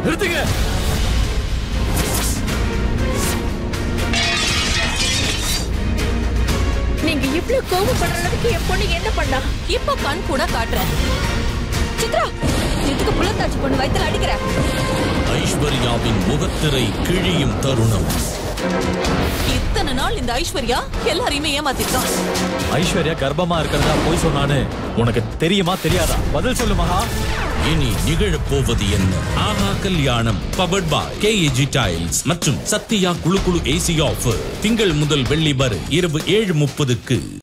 நிறுத்துங்க நீங்க இவ்ளோ கோவப்படுற அளவுக்கு என் பொண்ணு என்ன பண்ணா இப்ப கண் கூட காட்டுறேன் சித்ரா எதுக்கு புள்ளத்தாச்சி பொண்ணு வயித்துல அடிக்கிற ஐஸ்வர்யாவின் முகத்திரை கிழியும் தருணம் இத்தனை நாள் இந்த ஐஸ்வர்யா எல்லாரையுமே ஏமாத்திருக்கான் ஐஸ்வர்யா கர்ப்பமா இருக்கிறதா போய் சொன்னான்னு உனக்கு தெரியுமா தெரியாதா பதில் சொல்லு மகா இனி நிகழப் போவது என்ன ஆஹா கல்யாணம் பவர்ட் பாய் கேஏஜி டைல்ஸ் மற்றும் சத்யா குழு குழு ஏசி ஆஃபர் திங்கள் முதல் வெள்ளி வரை இரவு ஏழு முப்பதுக்கு